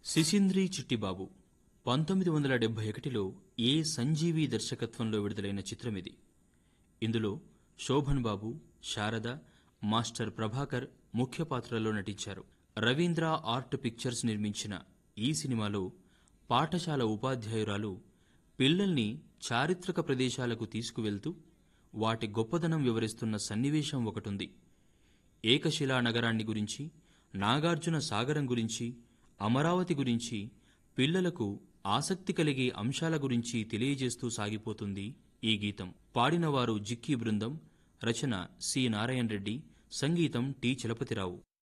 సిసింద్రి చిట్టిబాబు పంతొమ్మిది వందల డెబ్బై ఒకటిలో ఏ సంజీవి దర్శకత్వంలో విడుదలైన చిత్రమిది ఇందులో శోభన్ బాబు శారద మాస్టర్ ప్రభాకర్ ముఖ్య పాత్రలో నటించారు రవీంద్ర ఆర్ట్ పిక్చర్స్ నిర్మించిన ఈ సినిమాలో పాఠశాల ఉపాధ్యాయురాలు పిల్లల్ని చారిత్రక ప్రదేశాలకు తీసుకువెళ్తూ వాటి గొప్పదనం వివరిస్తున్న సన్నివేశం ఒకటుంది ఏకశిలా నగరాన్ని గురించి నాగార్జున సాగరం గురించి అమరావతి గురించి పిల్లలకు ఆసక్తి కలిగే అంశాల గురించి తెలియజేస్తూ సాగిపోతుంది ఈ గీతం పాడినవారు జిక్కీ బృందం రచన సి నారాయణ రెడ్డి సంగీతం టి చలపతిరావు